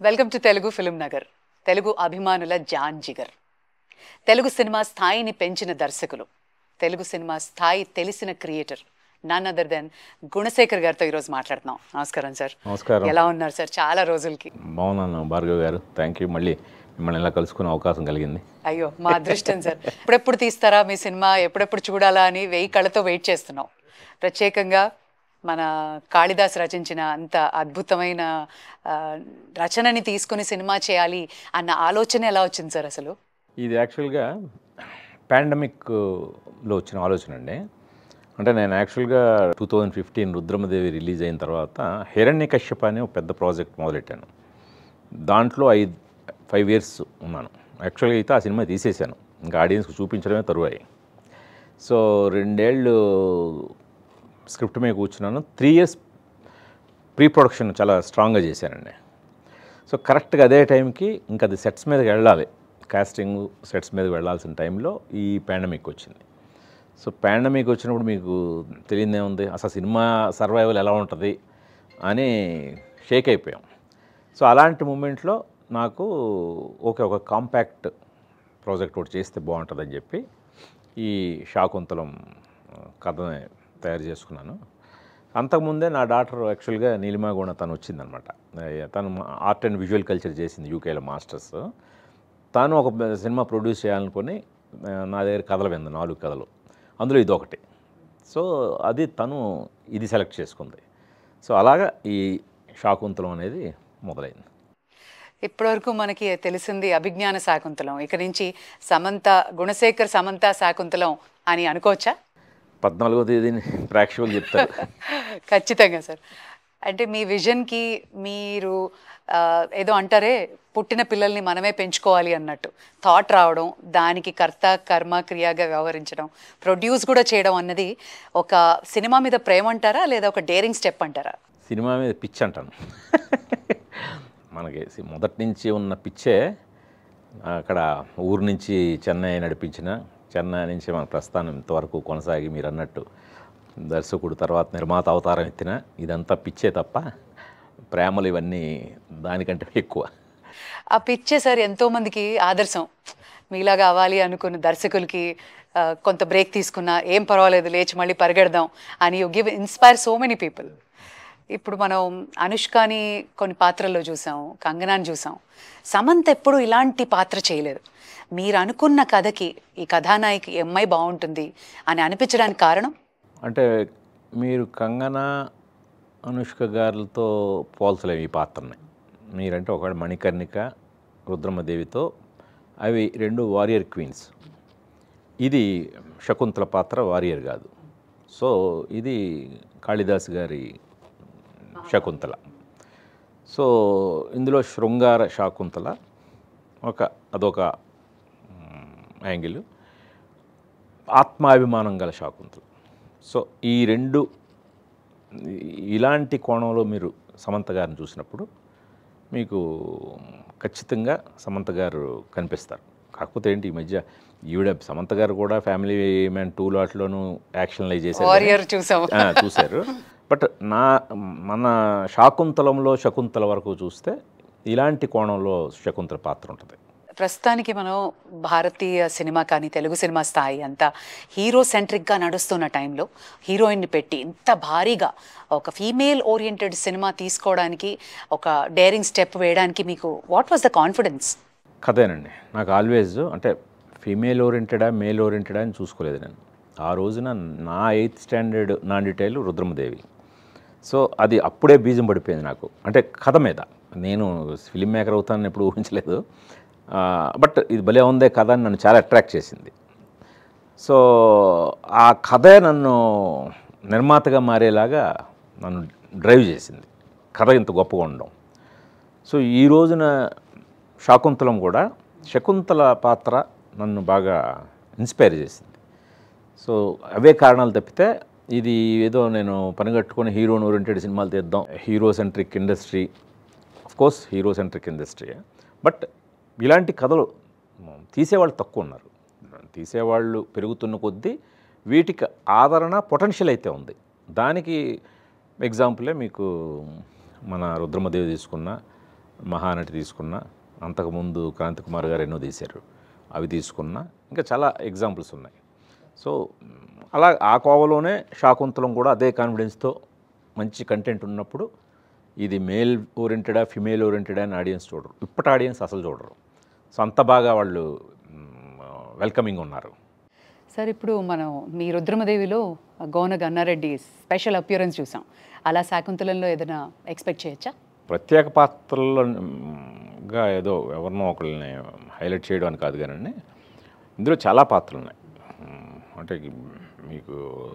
Welcome to Telugu film Nagar Telugu అభిమానుల Jaan Jigar Telugu cinema స్థాయిని పెంచిన దర్శకులు తెలుగు సినిమా స్థాయి తెలిసిన creator none other than Gunasekhar గారితో ఈరోజు మాట్లాడుతున్నాం నమస్కారం సార్ నమస్కారం ఎలా ఉన్నారు సార్ చాలా రోజులకి బాగున్నాను భార్గవ్ గారు థ్యాంక్ యూ మళ్ళీ మిమ్మల్ని ఇలా కలుసుకునే అవకాశం కలిగింది అయ్యో మా అదృష్టం సార్ ఎప్పుడెప్పుడు తీస్తారా మీ సినిమా ఎప్పుడెప్పుడు చూడాలా అని వెయ్యి కళ్ళతో వెయిట్ చేస్తున్నాం ప్రత్యేకంగా మన కాళిదాస్ రచించిన అంత అద్భుతమైన ఆ, రచనని తీసుకుని సినిమా చేయాలి అన్న ఆలోచన ఎలా వచ్చింది సార్ అసలు ఇది యాక్చువల్గా పాండమిక్లో వచ్చిన ఆలోచన అండి అంటే నేను యాక్చువల్గా two thousand fifteen Rudhramadevi release అయిన తర్వాత హిరణ్య కశ్యప అనే ఒక పెద్ద ప్రాజెక్ట్ మొదలెట్టాను దాంట్లో ఐదు ఫైవ్ ఇయర్స్ ఉన్నాను యాక్చువల్గా అయితే ఆ సినిమా తీసేశాను ఇంకా ఆడియన్స్కి చూపించడమే తరువాయి సో రెండేళ్ళు స్క్రిప్ట్ మీద కూర్చున్నాను త్రీ ఇయర్స్ ప్రీ ప్రొడక్షన్ చాలా స్ట్రాంగ్గా చేశానండి సో కరెక్ట్గా అదే టైంకి ఇంకా అది సెట్స్ మీదకి వెళ్ళాలి కాస్టింగ్ సెట్స్ మీదకి వెళ్ళాల్సిన టైంలో ఈ పాండమిక్ వచ్చింది సో పాండమిక్ వచ్చినప్పుడు మీకు తెలియదే ఉంది అసలు సినిమా సర్వైవల్ ఎలా ఉంటుంది అని షేక్ అయిపోయాం సో అలాంటి మూమెంట్లో నాకు ఓకే ఒక కాంపాక్ట్ ప్రాజెక్ట్ ఒకటి చేస్తే బాగుంటుందని చెప్పి ఈ శాకుంతలం ఆ, కథని తయారు చేసుకున్నాను అంతకుముందే నా డాక్టర్ యాక్చువల్గా నీలిమా గుణ తను వచ్చిందనమాట ఆ, తను ఆర్ట్ అండ్ విజువల్ కల్చర్ చేసింది యూకేలో మాస్టర్స్ తాను ఒక సినిమా ప్రొడ్యూస్ చేయాలనుకొని ఆ, నా దగ్గర కథలు వింది నాలుగు కథలు అందులో ఇది ఒకటి సో అది తను ఇది సెలెక్ట్ చేసుకుంది సో అలాగా ఈ శాకుంతలం అనేది మొదలైంది ఇప్పటివరకు మనకి తెలిసింది అభిజ్ఞాన శాకుంతలం ఇక నుంచి సమంత గుణశేఖర్ సమంత శాకుంతలం అని అనుకోవచ్చా పద్నాలుగో తేదీని ప్రేక్షకులు చెప్తారు ఖచ్చితంగా సార్ అంటే మీ విజన్కి మీరు ఆ, ఏదో అంటారే పుట్టిన పిల్లల్ని మనమే పెంచుకోవాలి అన్నట్టు థాట్ రావడం దానికి కర్త కర్మ క్రియగా వ్యవహరించడం ప్రొడ్యూస్ కూడా చేయడం అన్నది ఒక సినిమా మీద ప్రేమ అంటారా లేదా ఒక డేరింగ్ స్టెప్ అంటారా సినిమా మీద పిచ్ అంటాను మనకి సి- మొదటి నుంచి ఉన్న పిచ్చే అక్కడ ఊరు నుంచి చెన్నై నడిపించిన చెన్నై నుంచి మన ప్రస్థానం ఇంతవరకు కొనసాగి మీరు అన్నట్టు దర్శకుడు తర్వాత నిర్మాత అవతారం ఎత్తిన ఇదంతా పిచ్చే తప్ప ప్రేమలు ఇవన్నీ దానికంటే ఎక్కువ ఆ పిచ్చే సార్ ఎంతో మందికి ఆదర్శం మీలాగా అవ్వాలి అనుకున్న దర్శకులకి ఆ, కొంత బ్రేక్ తీసుకున్నా ఏం పర్వాలేదు లేచి మళ్ళీ పరిగెడదాం అని you give inspire so many people ఇప్పుడు మనం అనుష్కాని కొన్ని పాత్రల్లో చూసాం కంగనాన్ని చూసాం సమంత ఎప్పుడు ఇలాంటి పాత్ర చేయలేదు మీరు అనుకున్న కథకి ఈ కథానాయికి ఈ అమ్మాయి బాగుంటుంది అని అనిపించడానికి కారణం అంటే మీరు కంగన అనుష్క గారులతో పోల్చలేము ఈ పాత్రని మీరంటే ఒకవేళ మణికర్ణిక రుద్రమదేవితో అవి రెండు వారియర్ క్వీన్స్ ఇది శకుంతల పాత్ర వారియర్ కాదు సో ఇది కాళిదాస్ గారి శకుంతల సో ఇందులో శృంగార శాకుంతల ఒక అదొక యాంగిల్ ఆత్మాభిమానం గల శాకుంతల సో ఈ రెండు ఈ- ఇలాంటి కోణంలో మీరు సమంత గారిని చూసినప్పుడు మీకు ఖచ్చితంగా సమంత గారు కనిపిస్తారు కాకపోతే ఏంటి ఈ మధ్య ఈవిడ సమంత గారు కూడా ఫ్యామిలీ మ్యాన్ టూ లాట్లోనూ యాక్షన్లు అవి చేశారు కానీ- వారియర్ చూసాం ఆ, చూశారు బట్ నా మన శాకుంతలంలో శకుంతల వరకు చూస్తే ఇలాంటి కోణంలో శకుంతల పాత్ర ఉంటుంది ప్రస్తుతానికి మనం భారతీయ సినిమా కానీ తెలుగు సినిమా స్థాయి అంతా హీరో సెంట్రిక్గా నడుస్తున్న టైంలో హీరోయిన్ని పెట్టి ఇంత భారీగా ఒక ఫీమేల్ ఓరియంటెడ్ సినిమా తీసుకోవడానికి ఒక డేరింగ్ స్టెప్ వేయడానికి మీకు వాట్ వాస్ ద కాన్ఫిడెన్స్ కథేనండి నాకు ఆల్వేజ్ అంటే ఫీమేల్ ఓరియంటెడా మేల్ ఓరియంటెడా అని చూసుకోలేదు నేను ఆ రోజున నా ఎయిత్ స్టాండర్డ్ నా డీటెయిల్ రుద్రమదేవి సో అది అప్పుడే బీజం పడిపోయింది నాకు అంటే కథ మీద నేను ఫిలిం మేకర్ అవుతానని ఎప్పుడు ఊహించలేదు బట్ ఇది భలే ఉందే కథ అని నన్ను చాలా అట్రాక్ట్ చేసింది సో ఆ కథే నన్ను నిర్మాతగా మారేలాగా నన్ను డ్రైవ్ చేసింది కథ ఇంత గొప్పగా ఉండడం సో ఈ రోజున శాకుంతలం కూడా శకుంతల పాత్ర నన్ను బాగా ఇన్స్పైర్ చేసింది సో అవే కారణాలు తప్పితే ఇది ఏదో నేను పనిగట్టుకొని హీరోని ఓరియంటెడ్ సినిమాలు తీద్దాం hero centric industry course hero centric industry but ఇలాంటి కథలు తీసేవాళ్ళు తక్కువ ఉన్నారు తీసేవాళ్ళు పెరుగుతున్న కొద్దీ వీటికి ఆదరణ పొటెన్షియల్ అయితే ఉంది దానికి ఎగ్జాంపులే మీకు మన రుద్రమదేవి తీసుకున్న మహానటి తీసుకున్న అంతకుముందు క్రాంతి కుమార్ గారు ఎన్నో తీశారు అవి తీసుకున్న ఇంకా చాలా ఎగ్జాంపుల్స్ ఉన్నాయి సో మ్, అలా ఆ కోవలోనే శాకుంతలం కూడా అదే కాన్ఫిడెన్స్తో మంచి కంటెంట్ ఉన్నప్పుడు ఇది మేల్ ఓరియంటెడా ఫిమేల్ ఓరియంటెడా అని ఆడియన్స్ చూడరు ఇప్పటి ఆడియన్స్ అసలు చూడరు సో అంత బాగా వాళ్ళు వెల్కమింగ్ ఉన్నారు సార్ ఇప్పుడు మనం మీ రుద్రమదేవిలో గౌన గన్నారెడ్డి స్పెషల్ అపియరెన్స్ చూసాం అలా శాకుంతలంలో ఏదైనా ఎక్స్పెక్ట్ చేయొచ్చా ప్రత్యేక పాత్రల్లో గా ఏదో ఎవరినో ఒకరిని హైలైట్ చేయడం అని కాదు కానీ ఇందులో చాలా పాత్రలు ఉన్నాయి మ్, అంటే మీకు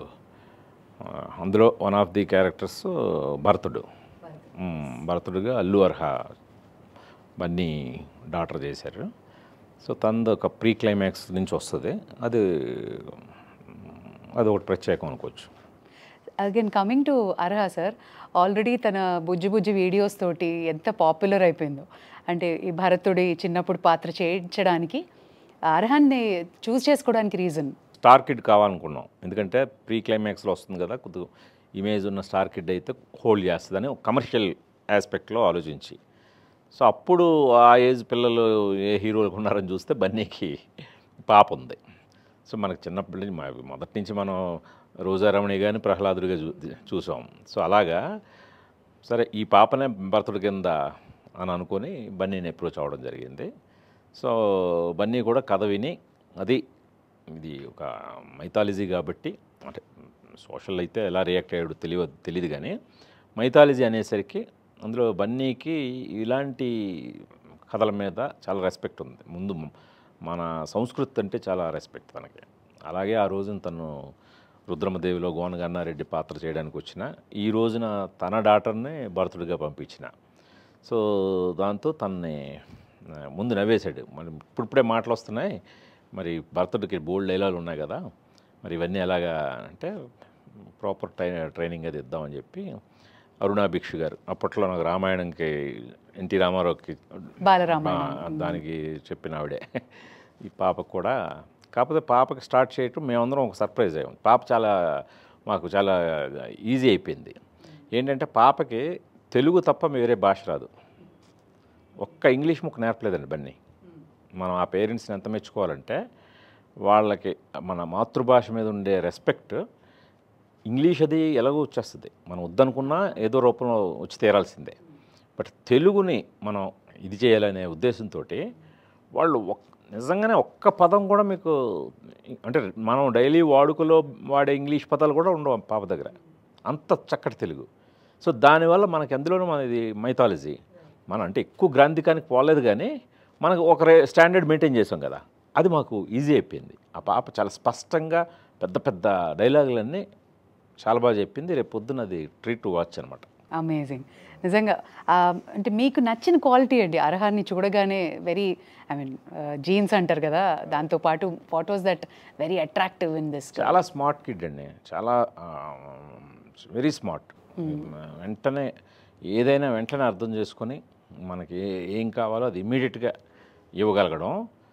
ఆ, అందులో వన్ ఆఫ్ ది క్యారెక్టర్స్ భరతుడు మ్, భరతుడుగా అల్లు అర్హ బన్నీ డాటర్ చేశారు సో తనది ఒక ప్రీ క్లైమాక్స్ నుంచి వస్తుంది అది అది ఒకటి ప్రత్యేకం అనుకోవచ్చు again coming to Arha sir already తన బుజ్జి బుజ్జి వీడియోస్ తోటి ఎంత పాపులర్ అయిపోయిందో అంటే ఈ భరతుడి చిన్నప్పుడు పాత్ర చేయించడానికి అర్హాన్ని చూస్ చేసుకోవడానికి రీజన్ స్టార్ కిడ్ కావాలనుకున్నాం ఎందుకంటే ప్రీ క్లైమాక్స్లో వస్తుంది కదా కొద్దిగా ఇమేజ్ ఉన్న స్టార్ కిడ్ అయితే హోల్డ్ చేస్తుందని ఒక కమర్షియల్ ఆస్పెక్ట్లో ఆలోచించి సో అప్పుడు ఆ ఏజ్ పిల్లలు ఏ హీరోలు ఉన్నారని చూస్తే బన్నీకి పాప ఉంది సో మనకు చిన్నప్పటి నుంచి మా- మొదటి నుంచి మనం రోజారమణి కానీ ప్రహ్లాదుడిగా చూ చూసాం సో అలాగా సరే ఈ పాపనే భర్తుడి కింద అని అనుకొని బన్నీని అప్రోచ్ అవ్వడం జరిగింది సో బన్నీ కూడా కథ విని అది ఇది ఒక మైథాలజీ కాబట్టి అంటే సోషల్ అయితే ఎలా రియాక్ట్ అయ్యాడు తెలియదు తెలియదు కానీ మైథాలజీ అనేసరికి అందులో బన్నీకి ఇలాంటి కథల మీద చాలా రెస్పెక్ట్ ఉంది ముందు మన సంస్కృతి అంటే చాలా రెస్పెక్ట్ తనకి అలాగే ఆ రోజున తను రుద్రమదేవిలో గోనగన్నారెడ్డి పాత్ర చేయడానికి వచ్చిన ఈ రోజున తన డాటర్ని భరతుడిగా పంపించిన సో దాంతో తనని ఆ, ముందు నవ్వేశాడు మరి ఇప్పుడిప్పుడే మాటలు వస్తున్నాయి మరి భరతుడికి బోల్డ్ డైలాగులు ఉన్నాయి కదా మరి ఇవన్నీ ఎలాగా అంటే ప్రాపర్ ట్రై ట్రైనింగ్ అది ఇద్దామని చెప్పి అరుణా భిక్షు గారు అప్పట్లో నాకు రామాయణంకి ఎన్టీ రామారావుకి బాలరామాయణం. ఆ, దానికి చెప్పిన ఆవిడే ఈ పాపకు కూడా కాకపోతే పాపకి స్టార్ట్ చేయటం మేమందరం ఒక సర్ప్రైజ్ అయ్యాం పాప చాలా మాకు చాలా ఈజీ అయిపోయింది ఏంటంటే పాపకి తెలుగు తప్ప వేరే భాష రాదు ఒక్క ఇంగ్లీష్ ముక్క నేర్పలేదండి బన్నీ మనం ఆ పేరెంట్స్ని ఎంత మెచ్చుకోవాలంటే వాళ్ళకి మన మాతృభాష మీద ఉండే రెస్పెక్ట్ ఇంగ్లీష్ అది ఎలాగో వచ్చేస్తుంది మనం వద్దనుకున్నా ఏదో రూపంలో వచ్చి తీరాల్సిందే బట్ తెలుగుని మనం ఇది చేయాలనే ఉద్దేశంతో వాళ్ళు ఒక్ నిజంగానే ఒక్క పదం కూడా మీకు అంటే మనం డైలీ వాడుకలో వాడే ఇంగ్లీష్ పదాలు కూడా ఉండవు పాప దగ్గర అంత చక్కటి తెలుగు సో దానివల్ల మనకి ఎందులోనూ మనది మైథాలజీ మనం అంటే ఎక్కువ గ్రాంధికానికి పోలేదు కానీ మనకు ఒక రే స్టాండర్డ్ మెయింటైన్ చేసాం కదా అది మాకు ఈజీ అయిపోయింది ఆ పాప చాలా స్పష్టంగా పెద్ద పెద్ద డైలాగులన్నీ చాలా బాగా చెప్పింది రేపు పొద్దున్న అది ట్రీట్ టు వాచ్ అనమాట అమేజింగ్ నిజంగా ఆ, అంటే మీకు నచ్చిన క్వాలిటీ అండి అర్హాన్ని చూడగానే వెరీ ఐ మీన్ జీన్స్ అంటారు కదా దాంతో పాటు photos that very attractive in this చాలా స్మార్ట్ కిడ్ అండి చాలా వెరీ స్మార్ట్ వెంటనే ఏదైనా వెంటనే అర్థం చేసుకొని మనకి ఏ- ఏం కావాలో అది ఇమ్మీడియట్గా ఇవ్వగలగడం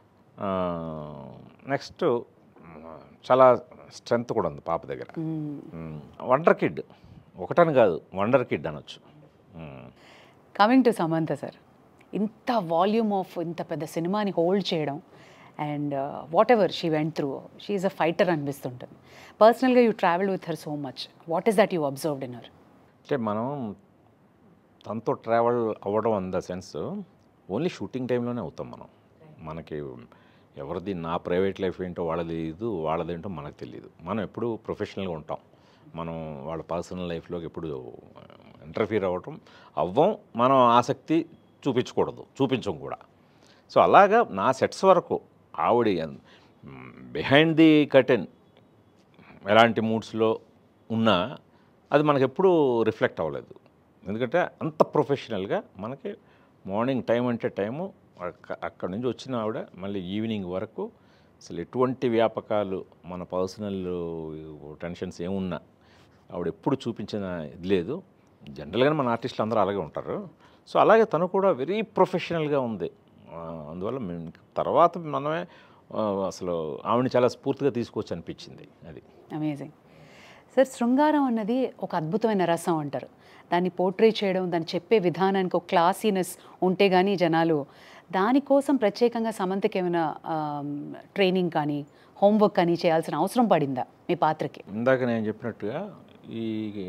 నెక్స్ట్ చాలా స్ట్రెంగ్త్ కూడా ఉంది పాప దగ్గర వండర్ కిడ్ ఒకటని కాదు వండర్ కిడ్ అనొచ్చు మ్మ్. కమింగ్ టు సమంత సార్ ఇంత వాల్యూమ్ ఆఫ్ ఇంత పెద్ద సినిమాని హోల్డ్ చేయడం and whatever she went through she a fighter అనిపిస్తుంటుంది పర్సనల్గా you travel with her so much what is that you observed in her అంటే మనం తనతో ట్రావెల్ అవ్వడం in the sense only shooting టైంలోనే అవుతాం మనం మనకి ఎవరిది నా ప్రైవేట్ లైఫ్ ఏంటో వాళ్ళది తెలియదు వాళ్ళదేంటో మనకు తెలియదు మనం ఎప్పుడు ప్రొఫెషనల్గా ఉంటాం మనం వాళ్ళ పర్సనల్ లైఫ్లోకి ఎప్పుడు ఇంటర్ఫీర్ అవ్వటం అవ్వం మనం ఆసక్తి చూపించకూడదు చూపించం కూడా సో అలాగా నా సెట్స్ వరకు ఆవిడ బిహైండ్ ది కర్టెన్ ఎలాంటి మూడ్స్లో ఉన్నా అది మనకి ఎప్పుడూ రిఫ్లెక్ట్ అవ్వలేదు ఎందుకంటే అంత ప్రొఫెషనల్గా మనకి మార్నింగ్ టైం అంటే టైము అక్క- అక్కడి నుంచి వచ్చిన ఆవిడ మళ్ళీ ఈవినింగ్ వరకు అసలు ఎటువంటి వ్యాపకాలు మన పర్సనల్ టెన్షన్స్ ఏమున్నా ఆవిడ ఎప్పుడు చూపించిన ఇది లేదు జనరల్గానే మన ఆర్టిస్టులు అందరూ అలాగే ఉంటారు సో అలాగే తను కూడా వెరీ ప్రొఫెషనల్గా ఉంది ఆ, అందువల్ల మేము తర్వాత మనమే ఆ, అసలు ఆవిడని చాలా స్ఫూర్తిగా తీసుకోవచ్చు అనిపించింది అది అమేజింగ్ సార్ శృంగారం అన్నది ఒక అద్భుతమైన రసం అంటారు దాన్ని పోర్ట్రే చేయడం దాన్ని చెప్పే విధానానికి ఒక క్లాసీనెస్ ఉంటే కానీ జనాలు దానికోసం ప్రత్యేకంగా సమంతకి ఏమైనా ట్రైనింగ్ కానీ హోంవర్క్ కానీ చేయాల్సిన అవసరం పడిందా మీ పాత్రకి ఇందాక నేను చెప్పినట్టుగా ఈ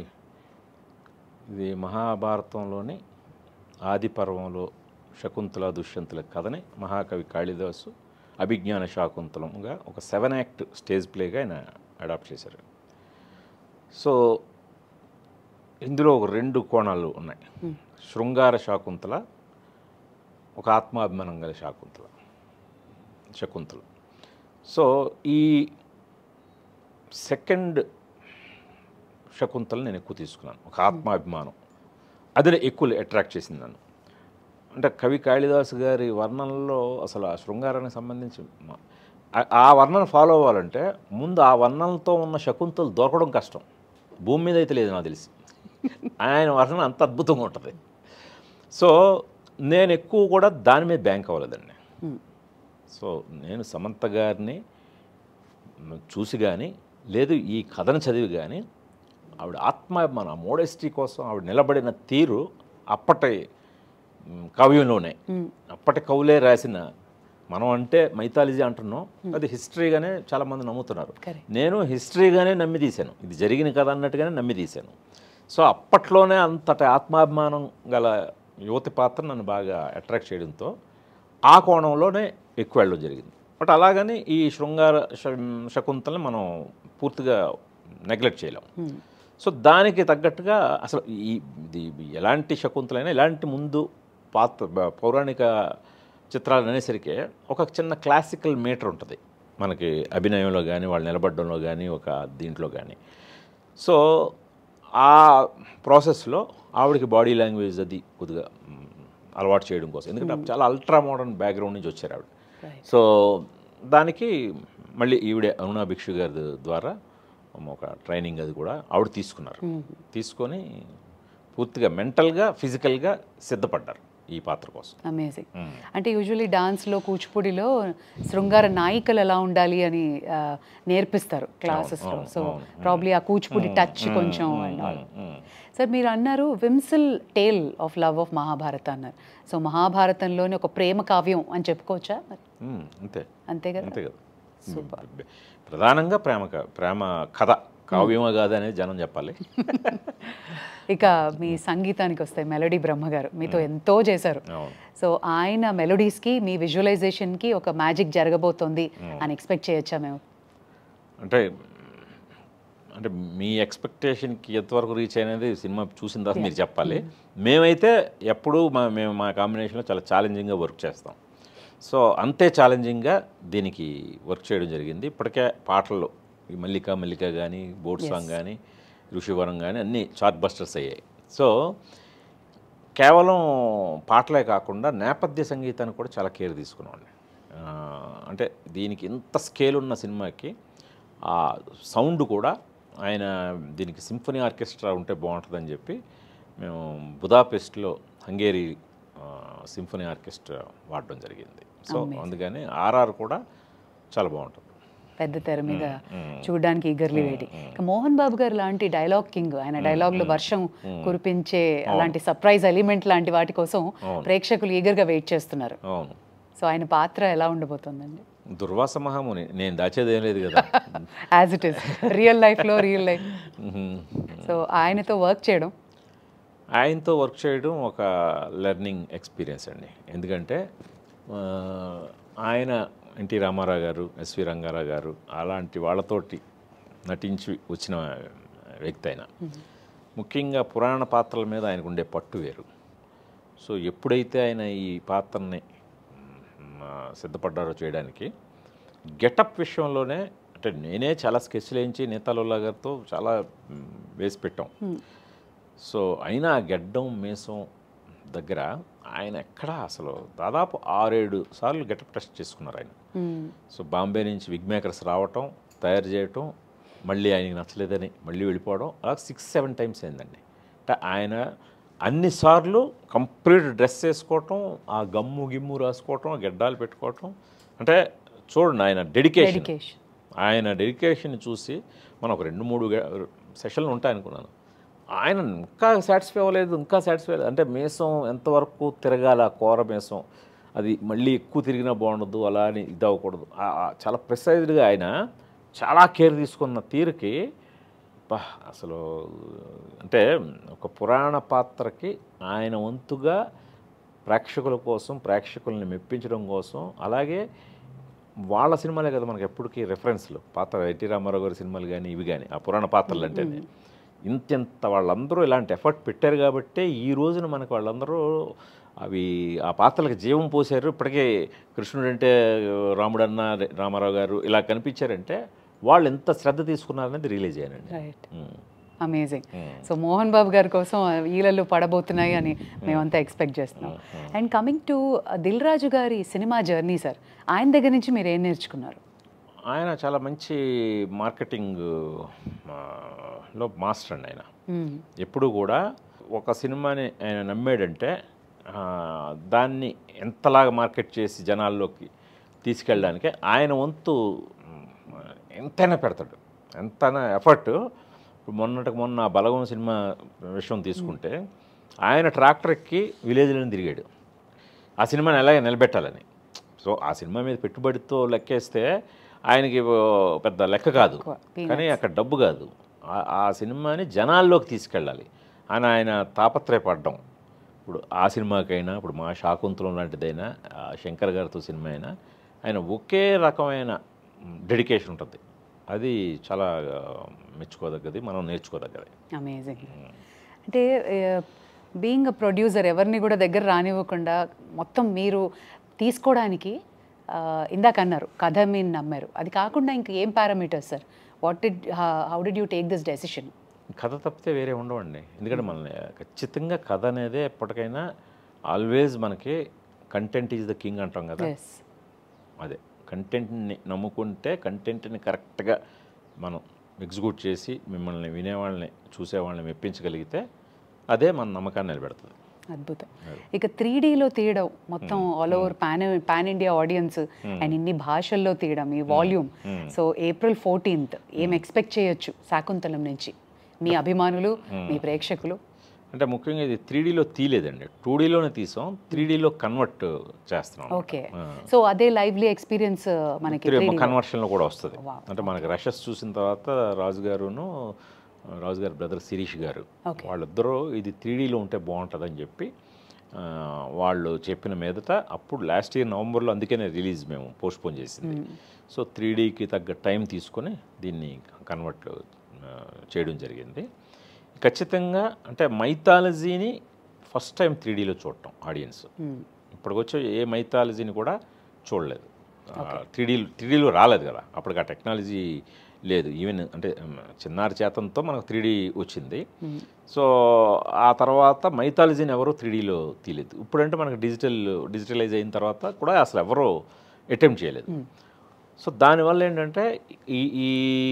ఇది మహాభారతంలోని ఆది పర్వంలో శకుంతల దుష్యంతుల కథని మహాకవి కాళిదాసు అభిజ్ఞాన శాకుంతలంగా ఒక సెవెన్ యాక్ట్ స్టేజ్ ప్లేగా ఆయన అడాప్ట్ చేశారు సో ఇందులో ఒక రెండు కోణాలు ఉన్నాయి శృంగార శాకుంతల ఒక ఆత్మాభిమానం గల శాకుంతల శకుంతల సో ఈ సెకండ్ శకుంతలు నేను ఎక్కువ తీసుకున్నాను ఒక ఆత్మాభిమానం అది ఎక్కువ అట్రాక్ట్ చేసింది నన్ను అంటే కవి కాళిదాసు గారి వర్ణనలో అసలు ఆ శృంగారానికి సంబంధించి మ- ఆ- ఆ వర్ణన ఫాలో అవ్వాలంటే ముందు ఆ వర్ణనలతో ఉన్న శకుంతలు దొరకడం కష్టం భూమి మీద అయితే లేదు నాకు తెలిసి ఆయన వర్ణన అంత అద్భుతంగా ఉంటుంది సో నేను ఎక్కువ కూడా దాని మీద బ్యాంక్ అవ్వలేదండి Hmm. సో నేను సమంత గారిని మ్, చూసి కానీ లేదు ఈ కథను చదివి కానీ ఆవిడ ఆత్మాభిమానం ఆ మోడెస్టీ కోసం ఆవిడ నిలబడిన తీరు అప్పటి మ్, కావ్యంలోనే అప్పటి కవులే రాసిన మనం అంటే మైథాలజీ అంటున్నాం అది హిస్టరీగానే చాలామంది నమ్ముతున్నారు Correct. నేను హిస్టరీగానే నమ్మి తీశాను ఇది జరిగిన కథ అన్నట్టుగానే నమ్మి తీశాను సో అప్పట్లోనే అంతటి ఆత్మాభిమానం గల యువతి పాత్ర నన్ను బాగా అట్రాక్ట్ చేయడంతో ఆ కోణంలోనే ఎక్కువ వెళ్ళడం జరిగింది బట్ అలాగని ఈ శృంగార శ- శకుంతలని మనం పూర్తిగా నెగ్లెక్ట్ చేయలేం సో దానికి తగ్గట్టుగా అసలు ఈ ఇది ఎలాంటి శకుంతలైనా ఎలాంటి ముందు పాత్ర బ- పౌరాణిక చిత్రాలు అనేసరికి ఒక చిన్న క్లాసికల్ మీటర్ ఉంటుంది మనకి అభినయంలో కానీ వాళ్ళు నిలబడడంలో కానీ ఒక దీంట్లో కానీ సో ఆ ప్రాసెస్లో ఆవిడకి బాడీ లాంగ్వేజ్ అది కొద్దిగా మ్, అలవాటు చేయడం కోసం ఎందుకంటే చాలా అల్ట్రా మోడర్న్ బ్యాక్గ్రౌండ్ నుంచి వచ్చారు ఆవిడ Right. సో దానికి మళ్ళీ ఈవిడే అరుణా భిక్షు గారి ద్వారా ఒక ట్రైనింగ్ అది కూడా ఆవిడ తీసుకున్నారు తీసుకొని పూర్తిగా మెంటల్గా ఫిజికల్గా సిద్ధపడ్డారు ఈ పాత్ర కోసం అమేజింగ్ అంటే యూజువలీ డాన్స్లో కూచిపూడిలో శృంగార నాయికలు ఎలా ఉండాలి అని ఆ, నేర్పిస్తారు క్లాసెస్లో సో ప్రాబ్లీ ఆ కూచిపూడి టచ్ కొంచెం అండ్ ఆల్ సార్ మీరు అన్నారు whimsical tale of love of Mahabharata అన్నారు సో మహాభారతంలోని ఒక ప్రేమ కావ్యం అని చెప్పుకోవచ్చా మరి మ్, అంతే అంతే కదా అంతే కదా ప్రధానంగా ప్రేమ క- ప్రేమ కథ కావ్యమా కాదా అనేది జనం చెప్పాలి ఇక మీ సంగీతానికి వస్తాయి మెలోడీ బ్రహ్మ గారు మీతో ఎంతో చేశారు అవును సో ఆయన మెలోడీస్కి మీ విజువలైజేషన్కి ఒక మ్యాజిక్ జరగబోతోంది అని ఎక్స్పెక్ట్ చేయొచ్చా మేము అంటే అంటే మీ ఎక్స్పెక్టేషన్కి ఎంతవరకు రీచ్ అయినది సినిమా చూసిన తర్వాత మీరు చెప్పాలి మేమైతే ఎప్పుడూ మా మేము మా కాంబినేషన్లో చాలా ఛాలెంజింగ్గా వర్క్ చేస్తాం సో అంతే ఛాలెంజింగ్గా దీనికి వర్క్ చేయడం జరిగింది ఇప్పటికే పాటల్లో ఈ మల్లిక మల్లిక కానీ బోట్ సాంగ్ కానీ ఋషివరం కానీ అన్నీ చార్ట్ బస్టర్స్ అయ్యాయి సో కేవలం పాటలే కాకుండా నేపథ్య సంగీతాన్ని కూడా చాలా కేర్ తీసుకున్నామండి ఆ, అంటే దీనికి ఇంత స్కేల్ ఉన్న సినిమాకి ఆ సౌండ్ కూడా ఆయన దీనికి సింఫనీ ఆర్కెస్ట్రా ఉంటే బాగుంటుందని చెప్పి మేము బుదాపెస్ట్లో హంగేరీ ఆ, సింఫనీ ఆర్కెస్ట్రా వాడడం జరిగింది సో అందుకని ఆర్ఆర్ కూడా చాలా బాగుంటుంది పెద్ద తెర మీద చూడడానికి ఈగర్లీ వెయిటింగ్ ఇక మోహన్ బాబు గారు లాంటి డైలాగ్ కింగ్ ఆయన డైలాగ్ లో వర్షం కురిపించే అలాంటి సర్ప్రైజ్ ఎలిమెంట్ లాంటి వాటి కోసం ప్రేక్షకులు ఈగర్గా వెయిట్ చేస్తున్నారు అవును సో ఆయన పాత్ర ఎలా ఉండబోతోందండి దుర్వాస మహాముని నేను దాచేదేం లేదు కదా యాజ్ ఇట్ ఇస్ రియల్ లైఫ్లో రియల్ లైఫ్ సో ఆయనతో వర్క్ చేయడం ఆయనతో వర్క్ చేయడం ఒక లెర్నింగ్ ఎక్స్పీరియన్స్ అండి ఎందుకంటే ఆ, ఆయన ఎన్టీ రామారావు గారు ఎస్వి రంగారావు గారు అలాంటి వాళ్ళతోటి నటించి వచ్చిన వ్యక్తి ఆయన ముఖ్యంగా పురాణ పాత్రల మీద ఆయనకు ఉండే పట్టు వేరు సో ఎప్పుడైతే ఆయన ఈ పాత్రని మ్, ఆ, సిద్ధపడ్డారో చేయడానికి గెటప్ విషయంలోనే అంటే నేనే చాలా స్కెచ్లు వేయించి నేతాలుల్లా గారితో చాలా మ్, వేసి పెట్టాం సో అయినా ఆ గెడ్డం మీసం దగ్గర ఆయన ఎక్కడ అసలు దాదాపు ఆరేడు సార్లు గెటప్ టెస్ట్ చేసుకున్నారు ఆయన సో బాంబే నుంచి విగ్ మేకర్స్ రావటం తయారు చేయటం మళ్ళీ ఆయనకి నచ్చలేదని మళ్ళీ వెళ్ళిపోవడం అలా సిక్స్ సెవెన్ టైమ్స్ అయిందండి అంటే ఆయన అన్నిసార్లు కంప్లీట్ డ్రెస్ వేసుకోవటం ఆ గమ్ము గిమ్ము రాసుకోవటం ఆ గెడ్డాలు పెట్టుకోవటం అంటే చూడండి ఆయన డెడికేషన్ డెడికేషన్ ఆయన డెడికేషన్ చూసి మనం ఒక రెండు మూడు గె- సెషన్లు ఉంటాయి అనుకున్నాను ఆయన ఇంకా సాటిస్ఫై అవ్వలేదు ఇంకా సాటిస్ఫై అవ్వలేదు అంటే మీసం ఎంతవరకు తిరగాల కూర మీసం అది మళ్ళీ ఎక్కువ తిరిగినా బాగుండదు అలా అని ఇది అవ్వకూడదు ఆ- ఆ చాలా ప్రిసైజ్డ్గా ఆయన చాలా కేర్ తీసుకున్న తీరుకి బా అసలు అంటే ఒక పురాణ పాత్రకి ఆయన వంతుగా ప్రేక్షకుల కోసం ప్రేక్షకుల్ని మెప్పించడం కోసం అలాగే వాళ్ళ సినిమాలే కదా మనకి ఎప్పటికీ రెఫరెన్స్లు పాత్ర ఎన్టీ రామారావు గారి సినిమాలు కానీ ఇవి కానీ ఆ పురాణ పాత్రలు అంటే ఇంతెంత వాళ్ళందరూ ఇలాంటి ఎఫర్ట్ పెట్టారు కాబట్టే ఈ రోజున మనకు వాళ్ళందరూ అవి ఆ పాత్రలకు జీవం పోసారు ఇప్పటికే కృష్ణుడు అంటే రాముడన్న రామారావు గారు ఇలా కనిపించారంటే వాళ్ళు ఎంత శ్రద్ధ తీసుకున్నారనేది రిలీజ్ అయ్యానండి right um. Amazing Hmm. So Mohan Babu గారి కోసం ఈలలు పడబోతున్నాయి అని మేమంతా ఎక్స్పెక్ట్ చేస్తున్నాం and coming to Dil Raju గారి సినిమా జర్నీ సార్ ఆయన దగ్గర నుంచి మీరు ఏం నేర్చుకున్నారు ఆయన చాలా మంచి మార్కెటింగ్ ఆ, లో మాస్టర్ అండి ఆయన Hmm. ఎప్పుడు కూడా ఒక సినిమాని ఆయన నమ్మాడంటే ఆ, దాన్ని ఎంతలాగా మార్కెట్ చేసి జనాల్లోకి తీసుకెళ్ళడానికి ఆయన వంతు మ్, ఎంతైనా పెడతాడు ఎంతైనా ఎఫర్ట్ ఇప్పుడు మొన్నటికి మొన్న బలగం సినిమా విషయం తీసుకుంటే ఆయన ట్రాక్టర్ ఎక్కి విలేజ్లను తిరిగాడు ఆ సినిమాని ఎలాగ నిలబెట్టాలని సో ఆ సినిమా మీద పెట్టుబడితో లెక్కేస్తే ఆయనకి ఓ పెద్ద లెక్క కాదు ఎక్కువ, కానీ అక్కడ డబ్బు కాదు ఆ- ఆ సినిమాని జనాల్లోకి తీసుకెళ్ళాలి అని ఆయన తాపత్రయపడ్డం ఇప్పుడు ఆ సినిమాకైనా ఇప్పుడు మా శాకుంతలం లాంటిదైనా ఆ శంకర్ గారితో సినిమా అయినా ఆయన ఒకే రకమైన డెడికేషన్ ఉంటుంది అది చాలా ఆ, మెచ్చుకోదగ్గది మనం నేర్చుకోదగ్గది అమేజింగ్ అంటే బీయింగ్ అ ప్రొడ్యూసర్ ఎవరిని కూడా దగ్గర రానివ్వకుండా మొత్తం మీరు తీసుకోవడానికి ఆ, ఇందాక అన్నారు కథ మీరు నమ్మారు అది కాకుండా ఇంక ఏం parameters sir what did how did you take this decision కథ తప్పితే వేరే ఉండవండి ఎందుకంటే మనల్ని ఖచ్చితంగా కథ అనేది ఎప్పటికైనా ఆల్వేస్ మనకి కంటెంట్ ఈజ్ ద కింగ్ అంటాం కదా ఎస్ అదే కంటెంట్ని నమ్ముకుంటే కంటెంట్ని కరెక్ట్గా మనం ఎగ్జిక్యూట్ చేసి మిమ్మల్ని వినేవాళ్ళని చూసేవాళ్ళని మెప్పించగలిగితే అదే మన నమ్మకాన్ని నిలబెడుతుంది అద్భుతం ఇక త్రీ డీలో తీయడం మొత్తం all over pan pan India audience and ఇన్ని భాషల్లో తీయడం ఈ వాల్యూమ్ సో ఏప్రిల్ ఫోర్టీన్త్ ఏం ఎక్స్పెక్ట్ చేయొచ్చు శాకుంతలం నుంచి మీ అభిమానులు మీ ప్రేక్షకులు అంటే ముఖ్యంగా ఇది త్రీ డీలో తీయలేదండి టూ డీలోనే తీసాం త్రీ డీలో కన్వర్ట్ చేస్తున్నాం ఓకే సో అదే లైవ్లీ ఎక్స్పీరియన్స్ మనకి త్రీ 3D లో. కన్వర్షన్లో కూడా వస్తుంది Wow. అంటే మనకి రషెస్ చూసిన తర్వాత రాజు గారును రాజు గారి బ్రదర్ శిరీష్ గారు Okay. వాళ్ళిద్దరూ ఇది త్రీ డీలో ఉంటే బాగుంటుందని చెప్పి ఆ, వాళ్ళు చెప్పిన మీదట అప్పుడు లాస్ట్ ఇయర్ నవంబర్లో అందుకనే రిలీజ్ మేము పోస్ట్పోన్ చేసింది సో త్రీ డీకి తగ్గ టైం తీసుకొని దీన్ని కన్వర్ట్ చేయడం జరిగింది ఖచ్చితంగా అంటే మైథాలజీని ఫస్ట్ టైం త్రీ డీలో చూడటం ఆడియన్స్ Hmm. ఇప్పటికొచ్చే ఏ మైథాలజీని కూడా చూడలేదు త్రీ డీ త్రీ డీలో రాలేదు కదా అప్పటికి ఆ టెక్నాలజీ లేదు ఈవెన్ అంటే మ్, చిన్నారి చేతంతో మనకు త్రీ డీ వచ్చింది సో ఆ తర్వాత మైథాలజీని ఎవరు త్రీ డీలో తీయలేదు ఇప్పుడంటే మనకు డిజిటల్ డిజిటలైజ్ అయిన తర్వాత కూడా అసలు ఎవరు అటెంప్ట్ చేయలేదు సో దానివల్ల ఏంటంటే ఈ ఈ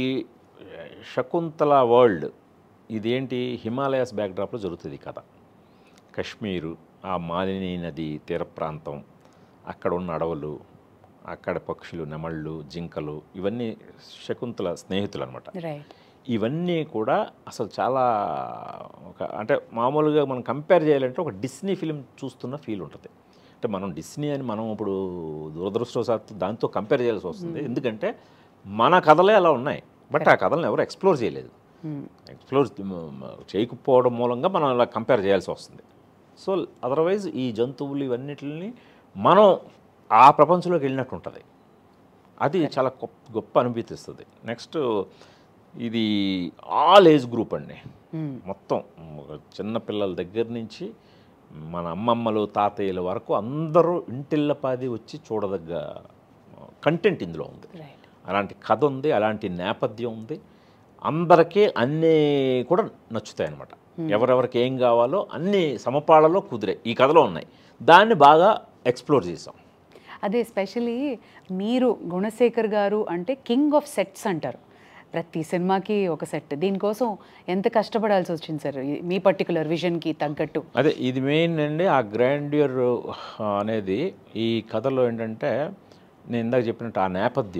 శకుంతల వరల్డ్ ఇదేంటి హిమాలయాస్ బ్యాక్డ్రాప్లో జరుగుతుంది ఈ కథ కశ్మీరు ఆ మాలిని నది తీర ప్రాంతం అక్కడ ఉన్న అడవులు అక్కడ పక్షులు నెమళ్ళు జింకలు ఇవన్నీ శకుంతల స్నేహితులు అనమాట రైట్ ఇవన్నీ కూడా అసలు చాలా ఒక అంటే మామూలుగా మనం కంపేర్ చేయాలంటే ఒక డిస్నీ ఫిలిం చూస్తున్న ఫీల్ ఉంటుంది అంటే మనం డిస్నీ అని మనం ఇప్పుడు దురదృష్టవశాత్తు దాంతో కంపేర్ చేయాల్సి వస్తుంది ఎందుకంటే మన కథలే అలా ఉన్నాయి బట్ ఆ కథలను ఎవరు ఎక్స్ప్లోర్ చేయలేదు ఎక్స్ప్లోర్ చేయకపోవడం మూలంగా మనం అలా కంపేర్ చేయాల్సి వస్తుంది సో అదర్వైజ్ ఈ జంతువులు ఇవన్నిటిని మనం ఆ ప్రపంచంలోకి వెళ్ళినట్టు ఉంటుంది అది చాలా గొప్ప గొప్ప అనిపిస్తుంది నెక్స్ట్ ఇది ఆల్ ఏజ్ గ్రూప్ అండి మొత్తం ఒక చిన్న పిల్లల దగ్గర నుంచి మన అమ్మమ్మలు తాతయ్యల వరకు అందరూ ఇంటిల్లపాది వచ్చి చూడదగ్గ కంటెంట్ ఇందులో ఉంది రైట్ అలాంటి కథ ఉంది అలాంటి నేపథ్యం ఉంది అందరికీ అన్నీ కూడా నచ్చుతాయి అన్నమాట ఎవరెవరికి ఏం కావాలో అన్ని సమపాళలో కుదిరే ఈ కథలో ఉన్నాయి దాన్ని బాగా ఎక్స్ప్లోర్ చేసాం అదే స్పెషలీ మీరు గుణశేఖర్ గారు అంటే కింగ్ ఆఫ్ సెట్స్ అంటారు ప్రతి సినిమాకి ఒక సెట్ దీనికోసం ఎంత కష్టపడాల్సి వచ్చింది సార్ ఈ- మీ పర్టికులర్ విజన్కి తగ్గట్టు అదే ఇది మెయిన్ అండి ఆ గ్రాండ్యూర్ అనేది ఈ కథలో ఏంటంటే నేను ఇందాక చెప్పినట్టు ఆ నేపథ్యం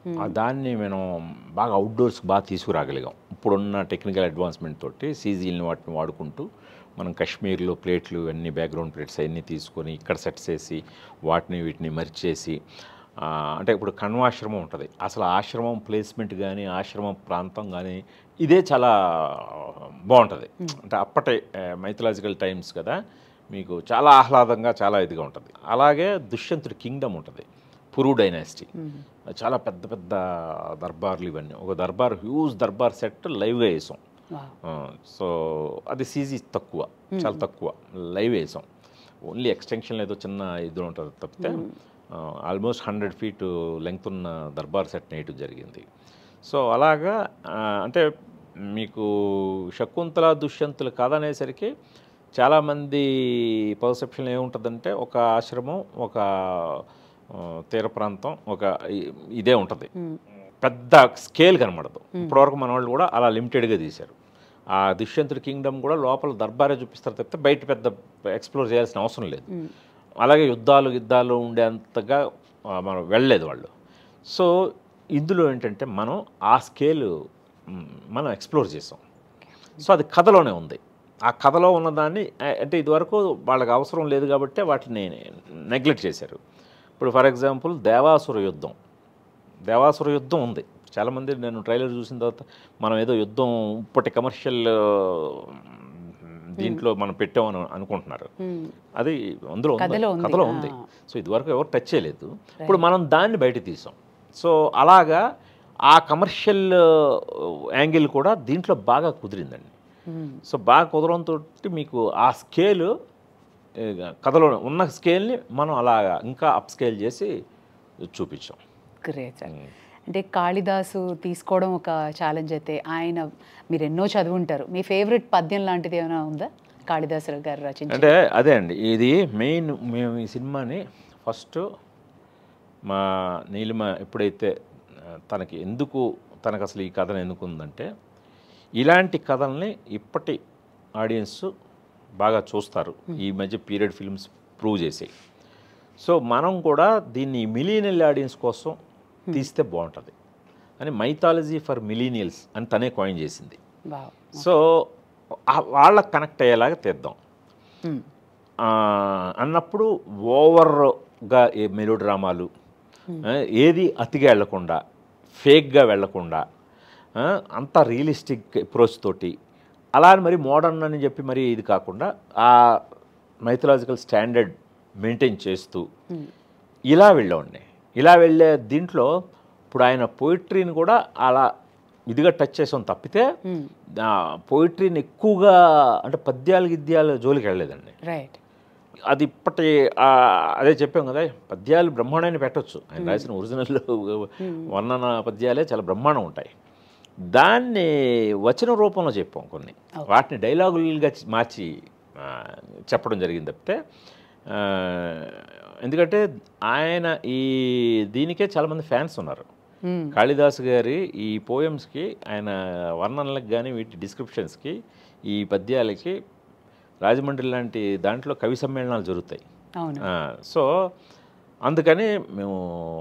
ఆ దాన్ని మనం బాగా అవుట్డోర్స్ బాగా తీసుకురాగలిగాం ఇప్పుడున్న టెక్నికల్ అడ్వాన్స్మెంట్ తోటి సీజీలని వాటిని వాడుకుంటూ మనం కాశ్మీర్లో ప్లేట్లు అన్ని బ్యాక్గ్రౌండ్ ప్లేట్స్ అవన్నీ తీసుకొని ఇక్కడ సెట్ చేసి వాటిని వీటిని మరిచేసి ఆ, అంటే ఇప్పుడు కణ్వాశ్రమం ఉంటుంది అసలు ఆశ్రమం ప్లేస్మెంట్ కానీ ఆశ్రమం ప్రాంతం కానీ ఇదే చాలా బాగుంటుంది అంటే అప్పటి మైథలాజికల్ టైమ్స్ కదా మీకు చాలా ఆహ్లాదంగా చాలా ఇదిగా ఉంటుంది అలాగే దుష్యంతుడి కింగ్డమ్ ఉంటుంది పురు డైనాసిటీ చాలా పెద్ద పెద్ద దర్బార్లు ఇవన్నీ ఒక దర్బార్ హ్యూజ్ దర్బార్ సెట్ లైవ్గా వేసాం వావ్ ఆ, సో అది సీజీ తక్కువ చాలా తక్కువ లైవ్ వేసాం ఓన్లీ ఎక్స్టెన్షన్ ఏదో చిన్న ఇది ఉంటుంది తప్పితే ఆల్మోస్ట్ హండ్రెడ్ ఫీట్ లెంగ్త్ ఉన్న దర్బార్ సెట్ నేయటం జరిగింది సో అలాగా ఆ, అంటే మీకు శకుంతల దుష్యంతులు కాదనేసరికి చాలామంది పర్సెప్షన్ ఏముంటుందంటే ఒక ఆశ్రమం ఒక ఆ, తీర ప్రాంతం ఒక ఇ- ఇదే ఉంటుంది పెద్ద స్కేల్ కనబడదు ఇప్పటివరకు మన వాళ్ళు కూడా అలా లిమిటెడ్గా తీశారు ఆ దుష్యంతుడి కింగ్డమ్ కూడా లోపల దర్బారే చూపిస్తారు తప్పితే బయట పెద్ద ఎక్స్ప్లోర్ చేయాల్సిన అవసరం లేదు అలాగే యుద్ధాలు యుద్ధాలు ఉండేంతగా ఆ, మనం వెళ్ళలేదు వాళ్ళు సో ఇందులో ఏంటంటే మనం ఆ స్కేల్ మ్, మనం ఎక్స్ప్లోర్ చేసాం సో అది కథలోనే ఉంది ఆ కథలో ఉన్నదాన్ని ఆ- అంటే ఇదివరకు వాళ్ళకి అవసరం లేదు కాబట్టి వాటిని నెగ్లెక్ట్ చేశారు ఇప్పుడు ఫర్ ఎగ్జాంపుల్ దేవాసుర యుద్ధం దేవాసుర యుద్ధం ఉంది చాలామంది నేను ట్రైలర్ చూసిన తర్వాత మనం ఏదో యుద్ధం ఇప్పటి కమర్షియల్ దీంట్లో మనం పెట్టామని అనుకుంటున్నారు అది అందులో ఉంది. కథలో ఉంది. కథలో ఉంది సో ఇదివరకు ఎవరు టచ్ చేయలేదు ఇప్పుడు మనం దాన్ని బయట తీసాం సో అలాగా ఆ కమర్షియల్ యాంగిల్ కూడా దీంట్లో బాగా కుదిరిందండి సో బాగా కుదరంతో మీకు ఆ స్కేలు కథలో ఉన్న స్కేల్ని మనం అలాగా ఇంకా అప్ స్కేల్ చేసి చూపించాం గ్రేట్ సార్ అంటే కాళిదాసు తీసుకోవడం ఒక ఛాలెంజ్ అయితే ఆయన మీరు ఎన్నో చదువుంటారు మీ ఫేవరెట్ పద్యం లాంటిది ఏమైనా ఉందా కాళిదాసు గారు రచించి అంటే అదే అండి ఇది మెయిన్ మేము ఈ సినిమాని ఫస్ట్ మా నీలిమ ఎప్పుడైతే ఆ, తనకి ఎందుకు తనకు అసలు ఈ కథను ఎందుకు ఉందంటే ఇలాంటి కథల్ని ఇప్పటి ఆడియన్స్ బాగా చూస్తారు ఈ మధ్య పీరియడ్ ఫిల్మ్స్ ప్రూవ్ చేసాయి సో మనం కూడా దీన్ని మిలీనియల్ ఆడియన్స్ కోసం తీస్తే బాగుంటుంది అని మైథాలజీ ఫర్ మిలీనియల్స్ అని తనే కాయిన్ చేసింది వావ్ సో ఆ- వాళ్ళకి కనెక్ట్ అయ్యేలాగా తీద్దాం ఆ, అన్నప్పుడు ఓవర్గా ఏ మెలో డ్రామాలు ఆ, ఏది అతిగా వెళ్లకుండా ఫేక్గా వెళ్లకుండా ఆ, అంతా రియలిస్టిక్ అప్రోచ్ తోటి అలా అని మరి మోడర్న్ అని చెప్పి మరి ఇది కాకుండా ఆ మైథలాజికల్ స్టాండర్డ్ మెయింటైన్ చేస్తూ ఇలా వెళ్ళండి ఇలా వెళ్ళే దీంట్లో ఇప్పుడు ఆయన పోయిట్రీని కూడా అలా ఇదిగా టచ్ చేసాం తప్పితే పోయిట్రీని ఎక్కువగా అంటే పద్యాలు గిద్యాలు జోలికి వెళ్ళలేదండి రైట్ అది ఇప్పటి ఆ, అదే చెప్పాం కదా పద్యాలు బ్రహ్మాండాన్ని పెట్టొచ్చు ఆయన రాసిన ఒరిజినల్ వర్ణన పద్యాలే చాలా బ్రహ్మాండం ఉంటాయి దాన్ని వచన రూపంలో చెప్పాం కొన్ని వాటిని డైలాగులుగా చి- మార్చి ఆ, చెప్పడం జరిగింది తప్పితే ఆ, ఎందుకంటే ఆయన ఈ దీనికే చాలామంది ఫ్యాన్స్ ఉన్నారు కాళిదాసు గారి ఈ పోయమ్స్కి ఆయన వర్ణనలకు కానీ వీటి డిస్క్రిప్షన్స్కి ఈ పద్యాలకి రాజమండ్రి లాంటి దాంట్లో కవి సమ్మేళనాలు జరుగుతాయి అవును ఆ, సో అందుకని మేము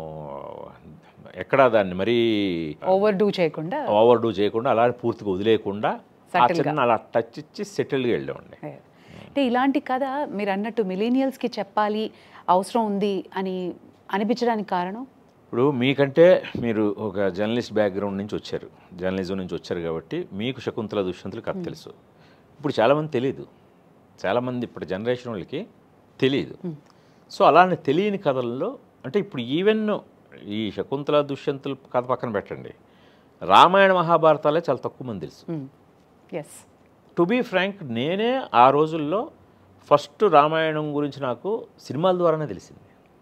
ఎక్కడా దాన్ని మరీ ఓవర్ డూ చేయకుండా ఓవర్ డూ చేయకుండా అలా పూర్తిగా వదిలేయకుండా ఆ చిన్న అలా టచ్ ఇచ్చి సెటిల్గా వెళ్ళామండి అంటే ఇలాంటి కథ మీరు అన్నట్టు మిలీనియల్స్కి చెప్పాలి అవసరం ఉంది అని అనిపించడానికి కారణం ఇప్పుడు మీకంటే మీరు ఒక జర్నలిస్ట్ బ్యాక్గ్రౌండ్ నుంచి వచ్చారు జర్నలిజం నుంచి వచ్చారు కాబట్టి మీకు శకుంతల దుష్యంతులు కథ తెలుసు ఇప్పుడు చాలామంది తెలియదు చాలామంది ఇప్పుడు జనరేషన్ వాళ్ళకి తెలియదు సో అలానే తెలియని కథల్లో అంటే ఇప్పుడు ఈవెన్ ఈ శకుంతల దుష్యంతులు కథ పక్కన పెట్టండి రామాయణ మహాభారతాలే చాలా తక్కువ మంది తెలుసు ఎస్ టు బీ ఫ్రాంక్ నేనే ఆ రోజుల్లో ఫస్ట్ రామాయణం గురించి నాకు సినిమాల ద్వారానే తెలిసింది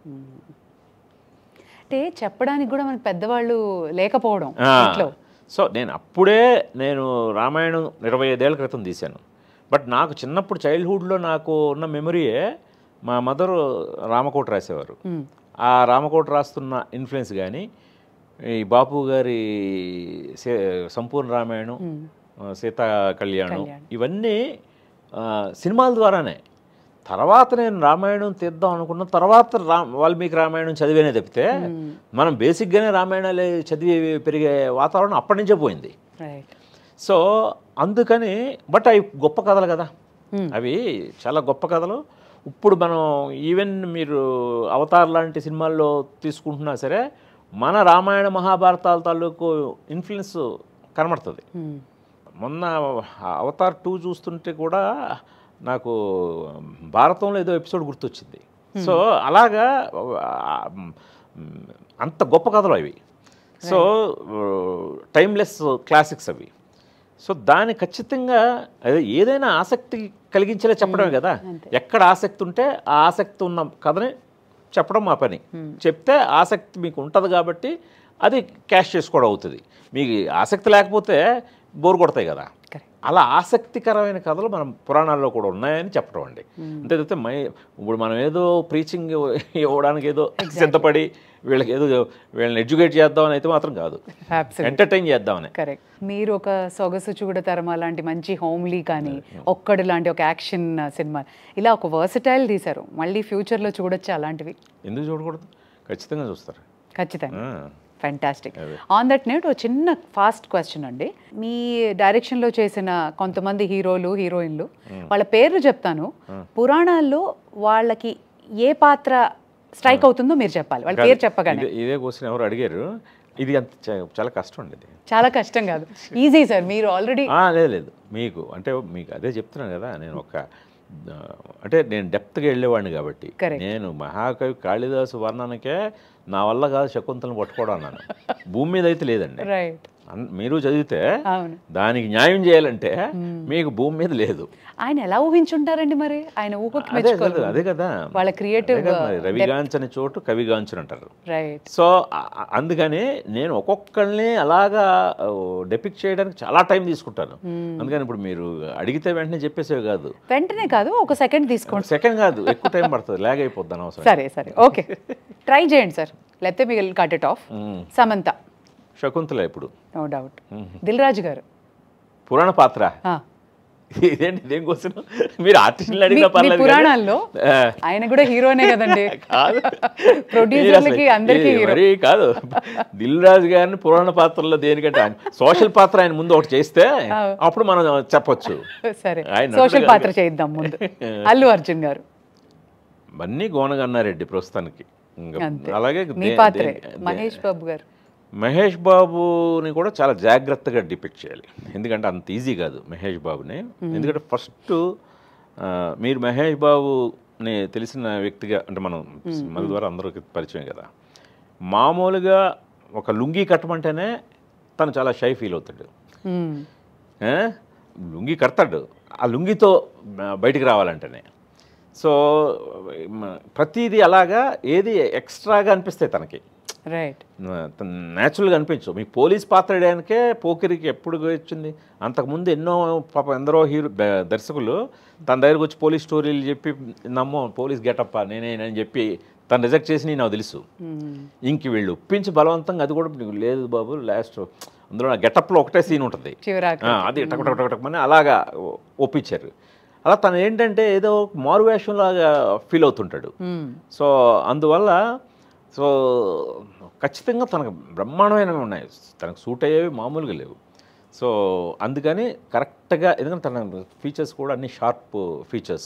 అంటే చెప్పడానికి కూడా మనకి పెద్దవాళ్ళు లేకపోవడం ఆ, ఇంట్లో సో నేను అప్పుడే నేను రామాయణం ఇరవై ఐదేళ్ల క్రితం తీశాను బట్ నాకు చిన్నప్పుడు చైల్డ్హుడ్లో నాకు ఉన్న మెమరీయే మా మదర్ రామకోట రాసేవారు ఆ రామకోట రాస్తున్న ఇన్ఫ్లుయెన్స్ కానీ ఈ బాపు గారి సే- సంపూర్ణ రామాయణం ఆ, సీతా కళ్యాణం ఇవన్నీ ఆ, సినిమాల ద్వారానే తర్వాత నేను రామాయణం తీద్దాం అనుకున్న తర్వాత రా వాల్మీకి రామాయణం చదివేనే తప్పితే మనం బేసిక్గానే రామాయణాలు చదివి పెరిగే వాతావరణం అప్పటి నుంచే పోయింది రైట్ సో అందుకని బట్ అవి గొప్ప కథలు కదా అవి చాలా గొప్ప కథలు ఇప్పుడు మనం ఈవెన్ మీరు అవతార్ లాంటి సినిమాల్లో తీసుకుంటున్నా సరే మన రామాయణ మహాభారతాల తాలూకు ఇన్ఫ్లుయెన్స్ కనబడుతుంది మొన్న అవతార్ టూ చూస్తుంటే కూడా నాకు భారతంలో ఏదో ఎపిసోడ్ గుర్తొచ్చింది సో అలాగా ఆ, మ్, అంత గొప్ప కథలు అవి సో టైమ్లెస్ క్లాసిక్స్ అవి సో దాని ఖచ్చితంగా అదే ఏదైనా ఆసక్తి కలిగించేలా చెప్పడమే కదా ఎక్కడ ఆసక్తి ఉంటే ఆ ఆసక్తి ఉన్న కథని చెప్పడం మా పని చెప్తే ఆసక్తి మీకు ఉంటుంది కాబట్టి అది క్యాష్ చేసుకోవడం అవుతుంది మీకు ఆసక్తి లేకపోతే బోర్ కొడతాయి కదా కరెక్ట్ అలా ఆసక్తికరమైన కథలు మనం పురాణాల్లో కూడా ఉన్నాయని చెప్పడం అండి అంతే తప్పితే మై ఇప్పుడు మనం ఏదో ప్రీచింగ్ ఇవ్వడానికి ఏదో సిద్ధపడి వీళ్ళకి ఏదో వీళ్ళని ఎడ్యుకేట్ చేద్దామని అయితే మాత్రం కాదు అబ్సల్యూట్ ఎంటర్టైన్ చేద్దామని కరెక్ట్ మీరు ఒక సొగసు చూడతరమ లాంటి మంచి హోమ్లీ కానీ ఒక్కడు లాంటి ఒక యాక్షన్ సినిమా ఇలా ఒక వర్సటైల్ తీశారు మళ్ళీ ఫ్యూచర్లో చూడొచ్చు అలాంటివి ఎందుకు చూడకూడదు ఖచ్చితంగా చూస్తారు ఖచ్చితంగా ఆ, ఫ్యాంటాస్టిక్ అదే. ఆన్ దట్ నేట్ ఒక చిన్న ఫాస్ట్ క్వశ్చన్ అండి మీ డైరెక్షన్లో చేసిన కొంతమంది హీరోలు హీరోయిన్లు వాళ్ళ పేర్లు చెప్తాను పురాణాల్లో వాళ్ళకి ఏ పాత్ర స్ట్రైక్ అవుతుందో మీరు చెప్పాలి వాళ్ళ పేరు చెప్పగానే ఇదే ఇదే క్వశ్చన్ ఎవరు అడిగారు ఇది అంత చా- చాలా కష్టం అండి ఇది చాలా కష్టం కాదు ఈజీ సార్ మీరు ఆల్రెడీ ఆ, లేదు లేదు మీకు అంటే మీకు అదే చెప్తున్నాను కదా నేను ఒక ఆ, అంటే నేను డెప్త్గా వెళ్ళేవాడిని కాబట్టి Correct. నేను మహాకవి కాళిదాసు వర్ణనకే నా వల్ల కాదు శకుంతలను పట్టుకోవడం అన్నాను భూమి మీద అయితే లేదండి రైట్ అన్- మీరు చదివితే అవును దానికి న్యాయం చేయాలంటే మీకు భూమి మీద లేదు ఆయన ఎలా ఊహించుంటారండి మరి ఆయన ఊహకి అదే మెచ్చుకోవాలి కదా అదే కదా వాళ్ళ creative, అదే కదా మరి. రవిగాంచని చోటు కవిగాంచని అంటారు రైట్ సో ఆ- ఆ- అందుకని నేను ఒక్కొక్కరిని అలాగా డెపిక్ చేయడానికి చాలా టైం తీసుకుంటాను అందుకని ఇప్పుడు మీరు అడిగితే వెంటనే చెప్పేసేవి కాదు వెంటనే కాదు ఒక సెకండ్ తీసుకోండి సెకండ్ కాదు ఎక్కువ టైం పడుతుంది లాగ్ అయిపోద్ది అనవసరం సరే సరే ఓకే ట్రై చేయండి సార్ లేకపోతే మీకు cut it off Samantha Shakuntala ఇప్పుడు నో డౌట్ దిల్ రాజు గారు పురాణ పాత్ర ఆ. ఇదేంటి ఇదేం క్వశ్చన్ మీరు ఆర్టిస్టులు మీ- అడిగినా మీ పర్లేదు కానీ- పురాణాల్లో ఆ, ఆయన కూడా హీరోనే కదండి కాదు ప్రొడ్యూసర్లకి మీరు అసలు- అందరికీ ఇది హీరో మరీ కాదు దిల్ రాజు గారిని పురాణ పాత్రలో దేనికంటే ఆయన సోషల్ పాత్ర ఆయన ముందు ఒకటి చేస్తే అప్పుడు మనం చెప్పొచ్చు సరే ఆయన సోషల్ నటుడు పాత్ర కాదు. చేయిద్దాం ముందు అల్లు అర్జున్ గారు అన్నీ గోనగన్నారెడ్డి ప్రస్తుతానికి ఇంకా అంతే అలాగే మీ దే- పాత్రే దే- మహేష్ బాబు గారు మహేష్ బాబుని కూడా చాలా జాగ్రత్తగా డిపిక్ట్ చేయాలి ఎందుకంటే అంత ఈజీ కాదు మహేష్ బాబుని ఎందుకంటే ఫస్ట్ మీరు మహేష్ బాబుని తెలిసిన వ్యక్తిగా అంటే మనం మన ద్వారా అందరికి పరిచయం కదా మామూలుగా ఒక లుంగీ కట్టమంటేనే తను చాలా షై ఫీల్ అవుతాడు మ్మ్. ఏ? లుంగి కడతాడు ఆ లుంగితో బ- బయటికి రావాలంటేనే సో మ- ప్రతిదీ అలాగా ఏది ఎక్స్ట్రాగా అనిపిస్తాయి తనకి రైట్ న్యాచురల్గా అనిపించు మీకు పోలీస్ పాత్ర వేయడానికే పోకిరికి ఎప్పుడు వచ్చింది అంతకుముందు ఎన్నో పాప ఎందరో హీరో బ- దర్శకులు తన దగ్గరకు వచ్చి పోలీస్ స్టోరీలు చెప్పి నమ్మో పోలీస్ గెటప్ప నేనేనని చెప్పి తను రిజెక్ట్ చేసి నాకు తెలుసు మ్మ్. ఇంక వీళ్ళు ఒప్పించి బలవంతంగా అది కూడా నీకు లేదు బాబు లాస్ట్ అందులో నా గెటప్లో ఒకటే సీన్ ఉంటుంది చివరాకు ఆ, అది టక్ టక్ టక్ టక్ అని అలాగా ఒ- ఒప్పించారు అలా తను ఏంటంటే ఏదో మారు వేషంలాగా ఫీల్ అవుతుంటాడు మ్మ్. సో అందువల్ల సో ఖచ్చితంగా తనకు బ్రహ్మాండమైనవి ఉన్నాయి తనకు సూట్ అయ్యేవి మామూలుగా లేవు సో అందుకని కరెక్ట్గా ఎందుకంటే తన ఫీచర్స్ కూడా అన్ని షార్ప్ ఫీచర్స్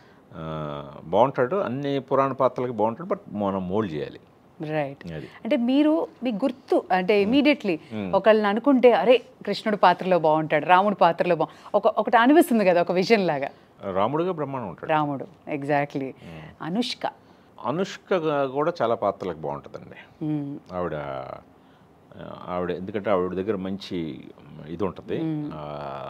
బాగుంటాడు అన్ని పురాణ పాత్రలకి బాగుంటాడు బట్ మనం మోల్డ్ చేయాలి రైట్ అది అంటే మీరు మీకు గుర్తు అంటే ఇమీడియట్లీ ఒకళ్ళని అనుకుంటే అరే కృష్ణుడు పాత్రలో బాగుంటాడు రాముడు పాత్రలో బాగు ఒక ఒకటి అనిపిస్తుంది కదా ఒక విజన్ లాగా రాముడుగా బ్రహ్మాండం ఉంటాడు రాముడు ఎగ్జాక్ట్లీ అనుష్క అనుష్క కూడా చాలా పాత్రలకు బాగుంటుందండి మ్మ్. ఆవిడ ఆ, ఆవిడ ఎందుకంటే ఆవిడ దగ్గర మంచి ఇది ఉంటుంది ఆ,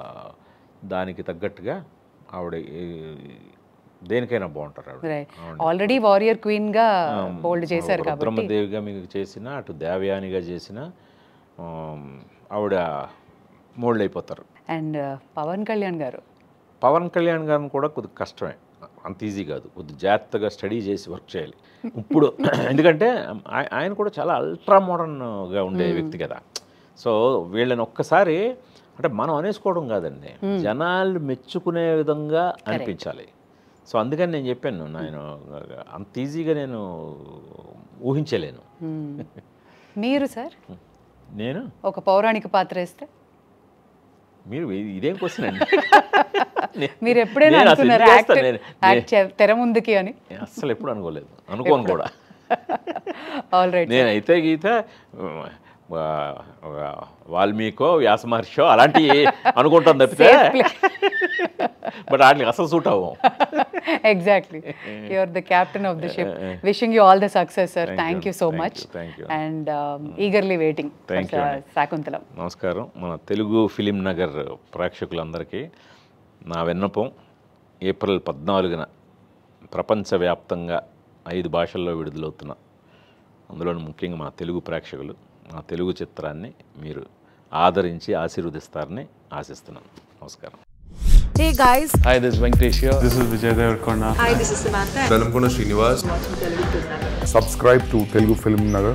దానికి తగ్గట్టుగా ఆవిడ ఈ- దేనికైనా బాగుంటారు ఆవిడ రైట్ ఆల్రెడీ వారియర్ క్వీన్ గా హోల్డ్ చేశారు కాబట్టి రుద్రమదేవిగా మీకు చేసిన అటు దేవయానిగా చేసిన ఆ, ఆవిడ మోల్డ్ అయిపోతారు అండ్ పవన్ కళ్యాణ్ గారు పవన్ కళ్యాణ్ గారిని కూడా కొద్దిగా కష్టమే అంత ఈజీ కాదు కొద్ది జాగ్రత్తగా స్టడీ చేసి వర్క్ చేయాలి ఇప్పుడు ఎందుకంటే ఆయ- ఆయన కూడా చాలా అల్ట్రా మోడర్న్గా ఉండే వ్యక్తి కదా సో వీళ్ళని ఒక్కసారి అంటే మనం అనేసుకోవడం కాదండి జనాలు మెచ్చుకునే విధంగా అనిపించాలి సో అందుకని నేను చెప్పాను నేను అంత ఈజీగా నేను ఊహించలేను మ్మ్. మీరు సార్ నేను ఒక పౌరాణిక పాత్ర వేస్తే మీరు ఇ- ఇదేం క్వశ్చన్ అండి నే- మీరు ఎప్పుడైనా నేను అసలు అనుకున్నారు ఎందుకు యాక్ట్ చేస్తాను? నేను- యాక్ట్ చే- తెర ముందుకి అని నేను అస్సలు ఎప్పుడు అనుకోలేదు అనుకోను కూడా ఆల్ రైట్ నేనైతే గీత ఆ, ఆ, వాల్మీకో వ్యాస మహర్షో అలాంటివి అనుకుంటాను తప్పితే బట్ వాటికి అసలు సూట్ అవ్వం exactly your the captain of the ship wishing you all the success sir Thank thank you, you so thank much you, thank you. And eagerly waiting Thank you అండి. శాకుంతలం నమస్కారం మన తెలుగు ఫిలిం నగర్ ప్రేక్షకులందరికీ నా విన్నపం April పద్నాలుగున ప్రపంచవ్యాప్తంగా ఐదు భాషల్లో విడుదలవుతున్న అందులో ముఖ్యంగా మా తెలుగు ప్రేక్షకులు మా తెలుగు చిత్రాన్ని మీరు ఆదరించి ఆశీర్వదిస్తారని ఆశిస్తున్నాను నమస్కారం Hey guys, Hi, this is Venkatesh here. This is Vijay Devarkonda. hi, this is Samantha. Velankonda Srinivas subscribe to Telugu Film Nagar.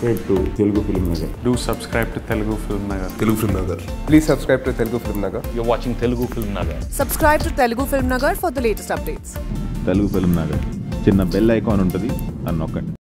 Do subscribe to Telugu Film Nagar. Telugu film Nagar Please subscribe to Telugu Film Nagar. You're watching Telugu Film Nagar. Subscribe to Telugu Film Nagar for the latest updates. Telugu film Nagar చిన్న bell icon ఉంటుంది అని నొక్కండి